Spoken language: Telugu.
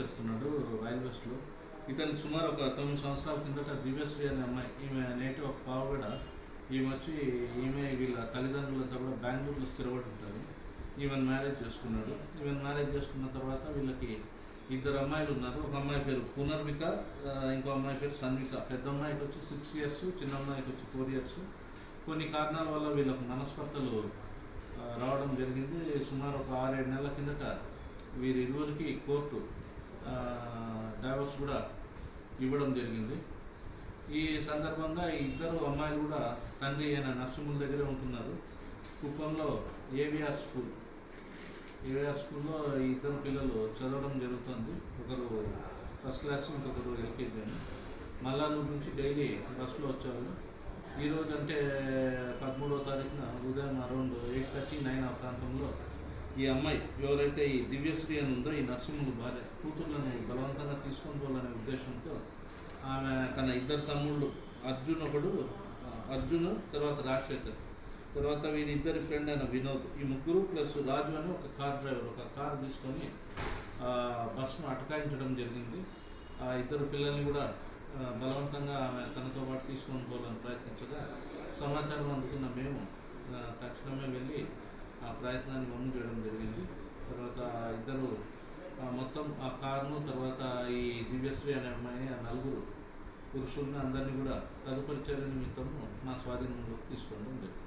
చేస్తున్నాడు రైల్వేస్లో ఇతనికి సుమారు ఒక తొమ్మిది సంవత్సరాల కిందట దివ్యశ్రీ అనే అమ్మాయి ఈమె నేటివ్ ఆఫ్ పావగడ ఈమె వచ్చి ఈమె వీళ్ళ తల్లిదండ్రులంతా కూడా బెంగళూరులో స్థిరపడి ఉంటారు ఈవెన్ మ్యారేజ్ చేసుకున్నాడు ఈవెన్ మ్యారేజ్ చేసుకున్న తర్వాత వీళ్ళకి ఇద్దరు అమ్మాయిలు ఉన్నారు ఒక అమ్మాయి పేరు పునర్విక ఆ, ఇంకో అమ్మాయి పేరు సన్విక పెద్ద అమ్మాయికి వచ్చి సిక్స్ ఇయర్స్ చిన్న అమ్మాయికి వచ్చి ఫోర్ ఇయర్స్ కొన్ని కారణాల వల్ల వీళ్ళకు మనస్పర్ధలు ఆ, రావడం జరిగింది సుమారు ఒక ఆరేడు నెలల కిందట వీరి ఇరువురికి కోర్టు డైవర్స్ కూడా ఇవ్వడం జరిగింది ఈ సందర్భంగా ఈ ఇద్దరు అమ్మాయిలు కూడా తండ్రి అయిన నర్సింహుల దగ్గరే ఉంటున్నారు కుప్పంలో ఏవిఆర్ స్కూల్ ఏవిఆర్ స్కూల్లో ఈ ఇద్దరు పిల్లలు చదవడం జరుగుతుంది ఒకరు ఫస్ట్ క్లాస్ ఇంకొకరు ఎల్కేజీ అని మల్లానూరు నుంచి డైలీ బస్సులో వచ్చేవాళ్ళు ఈరోజు అంటే పదమూడవ తారీఖున ఉదయం అరౌండ్ ఎయిట్ థర్టీ నైన్ ఆ ప్రాంతంలో ఈ అమ్మాయి ఎవరైతే ఈ దివ్యశ్రీ అని ఉందో ఈ నరసింహులు భార్య కూతుర్లను బలవంతంగా తీసుకొని పోవాలనే ఉద్దేశంతో ఆమె తన ఇద్దరు తమ్ముళ్ళు అర్జున్ ఒకడు ఆ, అర్జున్ తర్వాత రాజశేఖర్ తర్వాత వీరి ఇద్దరి ఫ్రెండ్ అయిన వినోద్ ఈ ముగ్గురు ప్లస్ రాజు అని ఒక కార్ డ్రైవర్ ఒక కార్ తీసుకొని ఆ, బస్సును అటకాయించడం జరిగింది ఆ ఇద్దరు పిల్లల్ని కూడా ఆ, బలవంతంగా ఆమె తనతో పాటు తీసుకొని పోవాలని ప్రయత్నించగా సమాచారం అందుకున్న మేము ఆ, తక్షణమే వెళ్ళి ఆ ప్రయత్నాన్ని వమ్ము చేయడం జరిగింది తర్వాత ఆ ఇద్దరు ఆ, మొత్తం ఆ కారును తర్వాత ఈ దివ్యశ్రీ అనే అమ్మాయిని ఆ నలుగురు పురుషుల్ని అందరినీ కూడా తదుపరి చర్య నిమిత్తము మా స్వాధీనంలోకి తీసుకోవడం జరిగింది